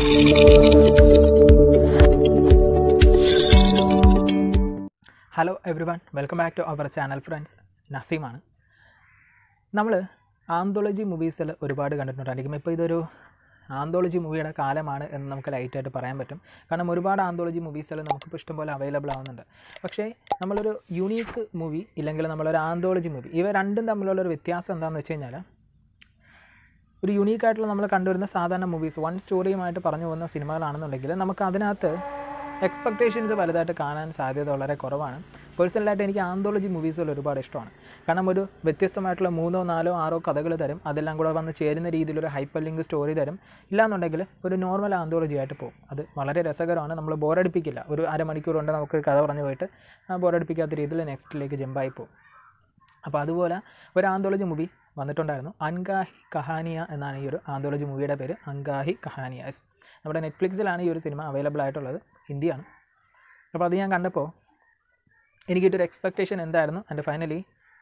hello everyone welcome back to our channel friends നസീമാണ് നമ്മൾ anthology മൂവീസിൽ ഒരുപാട് കണ്ടിട്ടുണ്ടായിരിക്കും ഇപ്പോൾ ഇതൊരു ആന്തോളജി മൂവിയുടെ കാലമാണ് എന്ന് നമുക്ക് ലൈറ്റായിട്ട് പറയാൻ പറ്റും കാരണം ഒരുപാട് ആന്തോളജി മൂവീസിൽ നമുക്കിപ്പോൾ ഇഷ്ടംപോലെ അവൈലബിൾ ആവുന്നുണ്ട് പക്ഷേ നമ്മളൊരു യുണീക്ക് മൂവി ഇല്ലെങ്കിൽ നമ്മളൊരു ആന്തോളജി മൂവി ഇവ രണ്ടും തമ്മിലുള്ളൊരു വ്യത്യാസം എന്താണെന്ന് വെച്ച് കഴിഞ്ഞാൽ ഒരു യുണീക്കായിട്ടുള്ള നമ്മൾ കണ്ടുവരുന്ന സാധാരണ മൂവീസ് വൺ സ്റ്റോറിയുമായിട്ട് പറഞ്ഞു പോകുന്ന സിനിമകളാണെന്നുണ്ടെങ്കിൽ നമുക്ക് അതിനകത്ത് എക്സ്പെക്റ്റേഷൻസ് വലുതായിട്ട് കാണാൻ സാധ്യത വളരെ കുറവാണ് പേഴ്സണലായിട്ട് എനിക്ക് ആന്തോളജി മൂവീസുകൾ ഒരുപാട് ഇഷ്ടമാണ് കാരണം ഒരു വ്യത്യസ്തമായിട്ടുള്ള മൂന്നോ നാലോ ആറോ കഥകൾ തരും അതെല്ലാം കൂടെ വന്ന് ചേരുന്ന രീതിയിലൊരു ഹൈപ്പർ ലിങ്ക് സ്റ്റോറി തരും ഇല്ലാന്നുണ്ടെങ്കിൽ ഒരു നോർമൽ ആന്തോളജി ആയിട്ട് പോകും അത് വളരെ രസകരമാണ് നമ്മൾ ബോറടിപ്പിക്കില്ല ഒരു അരമണിക്കൂർ കൊണ്ട് നമുക്ക് കഥ പറഞ്ഞു പോയിട്ട് ബോറടിപ്പിക്കാത്ത രീതിയിൽ നെക്സ്റ്റിലേക്ക് ജമ്പായി പോകും അപ്പോൾ അതുപോലെ ഒരു ആന്തോളജി മൂവി വന്നിട്ടുണ്ടായിരുന്നു അൻഗാഹി കഹാനിയ എന്നാണ് ഈ ഒരു ആന്തോളജി മൂവിയുടെ പേര് അൻഗാഹി കഹാനിയാസ് നമ്മുടെ നെറ്റ്ഫ്ലിക്സിലാണ് ഈ ഒരു സിനിമ അവൈലബിൾ ആയിട്ടുള്ളത് ഹിന്ദിയാണ് അപ്പോൾ അത് ഞാൻ കണ്ടപ്പോൾ എനിക്കിട്ടൊരു എക്സ്പെക്റ്റേഷൻ എന്തായിരുന്നു ആൻഡ് ഫൈനലി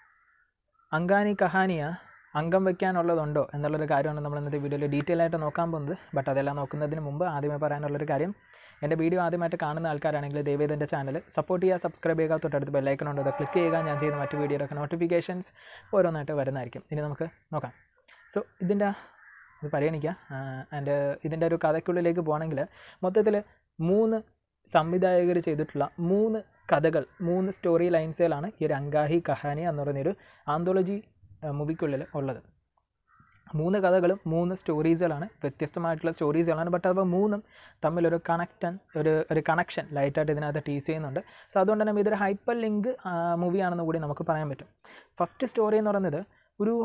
അങ്കാനി കഹാനിയ അംഗം വയ്ക്കാനുള്ളതുണ്ടോ എന്നുള്ളൊരു കാര്യമാണ് നമ്മൾ ഇന്നത്തെ വീഡിയോയിൽ ഡീറ്റെയിൽ ആയിട്ട് നോക്കാൻ പോകുന്നത് ബട്ട് അതെല്ലാം നോക്കുന്നതിന് മുമ്പ് ആദ്യമേ പറയാനുള്ളൊരു കാര്യം എൻ്റെ വീഡിയോ ആദ്യമായിട്ട് കാണുന്ന ആൾക്കാരാണെങ്കിൽ ദയവേദ എൻ്റെ ചാനൽ സപ്പോർട്ട് ചെയ്യുക സബ്സ്ക്രൈബ് ചെയ്യുക തൊട്ടടുത്ത് ബെല്ലൈക്കൺ ഉണ്ട് അത് ക്ലിക്ക് ചെയ്യുക ഞാൻ ചെയ്യുന്ന മറ്റ് വീഡിയോയുടെ നോട്ടിഫിക്കേഷൻസ് ഓരോന്നായിട്ട് വരുന്നതായിരിക്കും ഇനി നമുക്ക് നോക്കാം സോ ഇതിൻ്റെ ഇത് പരിഗണിക്കുക ആൻഡ് ഇതിൻ്റെ ഒരു കഥയ്ക്കുള്ളിലേക്ക് പോകണമെങ്കിൽ മൊത്തത്തിൽ മൂന്ന് സംവിധായകർ ചെയ്തിട്ടുള്ള മൂന്ന് കഥകൾ മൂന്ന് സ്റ്റോറി ലൈൻസുകളാണ് ഈ ഒരു അങ്കാഹി കഹാനി എന്ന് പറയുന്നൊരു ആന്തോളജി മൂവിക്കുള്ളിൽ ഉള്ളത് മൂന്ന് കഥകളും മൂന്ന് സ്റ്റോറീസുകളാണ് വ്യത്യസ്തമായിട്ടുള്ള സ്റ്റോറീസുകളാണ് ബട്ട് അപ്പോൾ മൂന്നും തമ്മിലൊരു കണക്റ്റൻ ഒരു ഒരു കണക്ഷൻ ലൈറ്റായിട്ട് ഇതിനകത്ത് ടീസ് ചെയ്യുന്നുണ്ട് സോ അതുകൊണ്ട് തന്നെ ഇതൊരു ഹൈപ്പർ ലിങ്ക് മൂവിയാണെന്ന് കൂടി നമുക്ക് പറയാൻ പറ്റും ഫസ്റ്റ് സ്റ്റോറി എന്ന് പറയുന്നത് ഒരു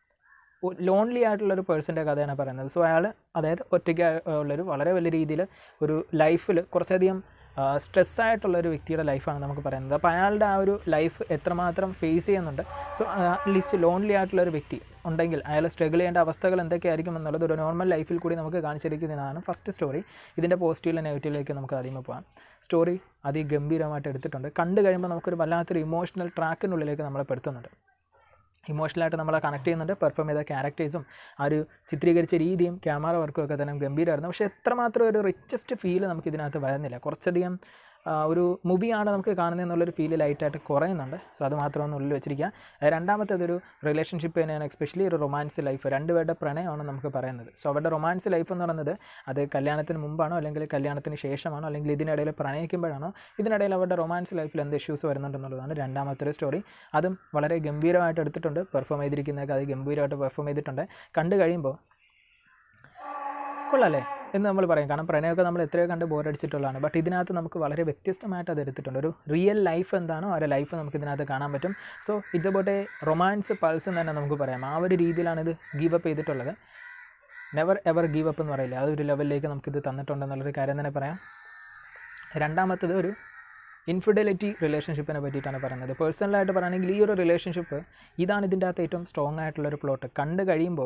ലോൺലി ആയിട്ടുള്ളൊരു പേഴ്സൻ്റെ കഥയാണ് പറയുന്നത് സോ അയാൾ അതായത് ഒറ്റയ്ക്ക് ഉള്ളൊരു വളരെ വലിയ രീതിയിൽ ഒരു ലൈഫിൽ കുറച്ചധികം സ്ട്രെസ് ആയിട്ടുള്ള ഒരു വ്യക്തിയുടെ ലൈഫാണ് നമുക്ക് പറയുന്നത് അപ്പോൾ അയാളുടെ ആ ഒരു ലൈഫ് എത്രമാത്രം ഫേസ് ചെയ്യുന്നുണ്ട് സോ അറ്റ്ലീസ്റ്റ് ലോൺലി ആയിട്ടുള്ള ഒരു വ്യക്തി ഉണ്ടെങ്കിൽ അയാൾ സ്ട്രഗിൾ ചെയ്യേണ്ട അവസ്ഥകൾ എന്തൊക്കെയായിരിക്കും എന്നുള്ളത് ഒരു നോർമൽ ലൈഫിൽ കൂടി നമുക്ക് കാണിച്ചിരിക്കുന്നതാണ് ഫസ്റ്റ് സ്റ്റോറി ഇതിൻ്റെ പോസിറ്റീവ് നെഗറ്റീവിലേക്ക് നമുക്ക് ആദ്യമേ പോകാം സ്റ്റോറി അതിഗംഭീരമായിട്ട് എടുത്തിട്ടുണ്ട് കണ്ടു കഴിയുമ്പോൾ നമുക്കൊരു വല്ലാത്തൊരു ഇമോഷണൽ ട്രാക്കിനുള്ളിലേക്ക് നമ്മളെ പെടുത്തുന്നുണ്ട് ഇമോഷണലായിട്ട് നമ്മളെ കണക്ട് ചെയ്യുന്നുണ്ട് പെർഫോം ചെയ്ത ക്യാരക്ടേഴ്സും ആ ഒരു ചിത്രീകരിച്ച രീതിയും ക്യാമറ വർക്കും ഒക്കെ തന്നെ ഗംഭീരമായിരുന്നു പക്ഷേ എത്രമാത്രം ഒരു റിച്ചസ്റ്റ് ഫീൽ നമുക്ക് ഇതിനകത്ത് വരുന്നില്ല കുറച്ചധികം ഒരു മൂവിയാണ് നമുക്ക് കാണുന്നത് എന്നുള്ളൊരു ഫീൽ ലൈറ്റായിട്ട് കുറയുന്നുണ്ട് സോ അത് മാത്രമൊന്നും ഉള്ളിൽ വെച്ചിരിക്കുക രണ്ടാമത്തേതൊരു റിലേഷൻഷിപ്പ് തന്നെയാണ് എസ്പെഷ്യലി ഒരു റൊമാൻസ് ലൈഫ് രണ്ടുപേരുടെ പ്രണയമാണ് നമുക്ക് പറയുന്നത് സോ അവരുടെ റൊമാൻസ് ലൈഫ് എന്ന് പറയുന്നത് അത് കല്യാണത്തിന് മുമ്പാണോ അല്ലെങ്കിൽ കല്യാണത്തിന് ശേഷമാണോ അല്ലെങ്കിൽ ഇതിനിടയിൽ പ്രണയിക്കുമ്പോഴാണോ ഇതിനിടയിൽ അവരുടെ റൊമാൻസ് ലൈഫിൽ എന്ത് ഇഷ്യൂസ് വരുന്നുണ്ടെന്നുള്ളതാണ് രണ്ടാമത്തെ ഒരു സ്റ്റോറി അതും വളരെ ഗംഭീരമായിട്ട് എടുത്തിട്ടുണ്ട് പെർഫോം ചെയ്തിരിക്കുന്നതൊക്കെ അത് ഗംഭീരമായിട്ട് പെർഫോം ചെയ്തിട്ടുണ്ട് കണ്ടു കഴിയുമ്പോൾ കൊള്ളാല്ലേ എന്ന് നമ്മൾ പറയും കാരണം പ്രണയമൊക്കെ നമ്മൾ എത്രയോ കണ്ട് ബോറടിച്ചിട്ടുള്ളതാണ് ബട്ട് ഇതിനകത്ത് നമുക്ക് വളരെ വ്യത്യസ്തമായിട്ട് അത് എടുത്തിട്ടുണ്ട് ഒരു റിയൽ ലൈഫ് എന്താണോ ആ ഒരു ലൈഫ് നമുക്ക് ഇതിനകത്ത് കാണാൻ പറ്റും so it's about a romance pulse എന്ന് തന്നെ നമുക്ക് പറയാം ആ ഒരു രീതിയിലാണ് ഇത് ഗീവ് അപ്പ് ചെയ്തിട്ടുള്ളത് നെവർ എവർ ഗീവ് അപ്പ് എന്ന് പറയില്ല ആ ഒരു ലെവലിലേക്ക് നമുക്കിത് തന്നിട്ടുണ്ടെന്നുള്ളൊരു കാര്യം തന്നെ പറയാം രണ്ടാമത്തത് ഒരു ഇൻഫിഡലിറ്റി റിലേഷൻഷിപ്പിനെ പറ്റിയിട്ടാണ് പറയുന്നത് പേഴ്സണലായിട്ട് പറയുകയാണെങ്കിൽ ഈ ഒരു റിലേഷൻഷിപ്പ് ഇതാണ് ഇതിൻ്റെ അകത്ത് ഏറ്റവും സ്ട്രോങ് ആയിട്ടുള്ളൊരു പ്ലോട്ട് കണ്ടു കഴിയുമ്പോൾ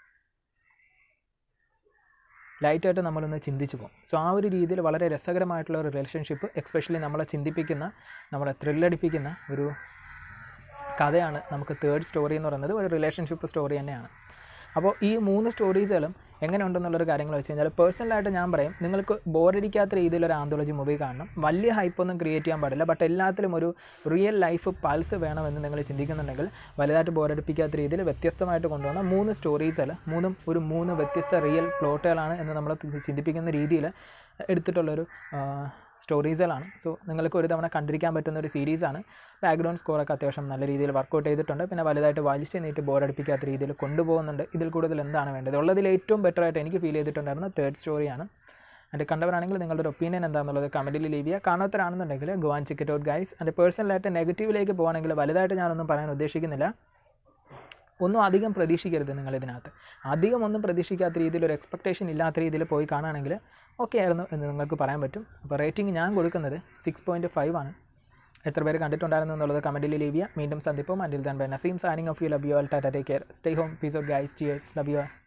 ലൈറ്റായിട്ട് നമ്മളൊന്ന് ചിന്തിച്ചു പോകും സോ ആ ഒരു രീതിയിൽ വളരെ രസകരമായിട്ടുള്ള ഒരു റിലേഷൻഷിപ്പ് എക്സ്പെഷ്യലി നമ്മളെ ചിന്തിപ്പിക്കുന്ന നമ്മളെ ത്രില്ലടിപ്പിക്കുന്ന ഒരു കഥയാണ് നമുക്ക് തേർഡ് സ്റ്റോറി എന്ന് പറയുന്നത് ഒരു റിലേഷൻഷിപ്പ് സ്റ്റോറി തന്നെയാണ് അപ്പോൾ ഈ മൂന്ന് സ്റ്റോറീസുകളും എങ്ങനെ ഉണ്ടെന്നുള്ളൊരു കാര്യങ്ങൾ വെച്ച് കഴിഞ്ഞാൽ പേഴ്സണലായിട്ട് ഞാൻ പറയും നിങ്ങൾക്ക് ബോറടിക്കാത്ത രീതിയിലൊരു ആന്തോളജി മൂവി കാണണം വലിയ ഹൈപ്പൊന്നും ക്രിയേറ്റ് ചെയ്യാൻ പാടില്ല ബട്ട് എല്ലാത്തിലും ഒരു റിയൽ ലൈഫ് പൾസ് വേണമെന്ന് നിങ്ങൾ ചിന്തിക്കുന്നുണ്ടെങ്കിൽ വലുതായിട്ട് ബോറടിപ്പിക്കാത്ത രീതിയിൽ വ്യത്യസ്തമായിട്ട് കൊണ്ടുവന്ന മൂന്ന് സ്റ്റോറീസുകൾ മൂന്നും ഒരു മൂന്ന് വ്യത്യസ്ത റിയൽ പ്ലോട്ടുകളാണ് എന്ന് നമ്മളെ ചിന്തിപ്പിക്കുന്ന രീതിയിൽ എടുത്തിട്ടുള്ളൊരു സ്റ്റോറീസുകളാണ് സോ നിങ്ങൾക്ക് ഒരു തവണ കണ്ടിരിക്കാൻ പറ്റുന്ന ഒരു സീരീസാണ് ബാക്ക്ഗ്രൗണ്ട് സ്കോറൊക്കെ അത്യാവശ്യം നല്ല രീതിയിൽ വർക്കൗട്ട് ചെയ്തിട്ടുണ്ട് പിന്നെ വലുതായിട്ട് വലിച്ചു നീട്ടി ബോറടിപ്പിക്കാത്ത രീതിയിൽ കൊണ്ടുപോകുന്നുണ്ട് ഇതിൽ കൂടുതൽ എന്താണ് വേണ്ടത് ഉള്ളതിൽ ഏറ്റവും ബെറ്റർ ആയിട്ട് എനിക്ക് ഫീൽ ചെയ്തിട്ടുണ്ടായിരുന്ന തേർഡ് സ്റ്റോറിയാണ് എൻ്റെ കണ്ടവരാണെങ്കിൽ നിങ്ങളുടെ ഒരു ഒപ്പീനിയൻ എന്താണെന്നുള്ളത് കമൻറ്റിൽ ലീവ് ചെയ്യുക കാണാത്തരാണെന്നുണ്ടെങ്കിൽ go and check it out guys എൻ്റെ പേഴ്സണലായിട്ട് നെഗറ്റീവിലേക്ക് പോകുകയാണെങ്കിൽ വലുതായിട്ട് ഞാനൊന്നും പറയാൻ ഉദ്ദേശിക്കുന്നില്ല ഒന്നും അധികം പ്രതീക്ഷിക്കരുത് നിങ്ങൾ ഇതിനകത്ത് അധികം ഒന്നും പ്രതീക്ഷിക്കാത്ത രീതിയിൽ ഒരു എക്സ്പെക്റ്റേഷൻ ഇല്ലാത്ത രീതിയിൽ പോയി കാണുകയാണെങ്കിൽ ഓക്കെ ആയിരുന്നു എന്ന് നിങ്ങൾക്ക് പറയാൻ പറ്റും അപ്പോൾ റേറ്റിംഗ് ഞാൻ കൊടുക്കുന്നത് സിക്സ് പോയിൻറ്റ് ഫൈവ് ആണ് എത്ര പേര് കണ്ടിട്ടുണ്ടായിരുന്നു എന്നുള്ളത് കമൻറ്റിൽ ലീവ് ചെയ്യുക വീണ്ടും സന്ദിപ്പം until then bye Naseem signing off you love you all tata take care stay home peace off guys cheers love U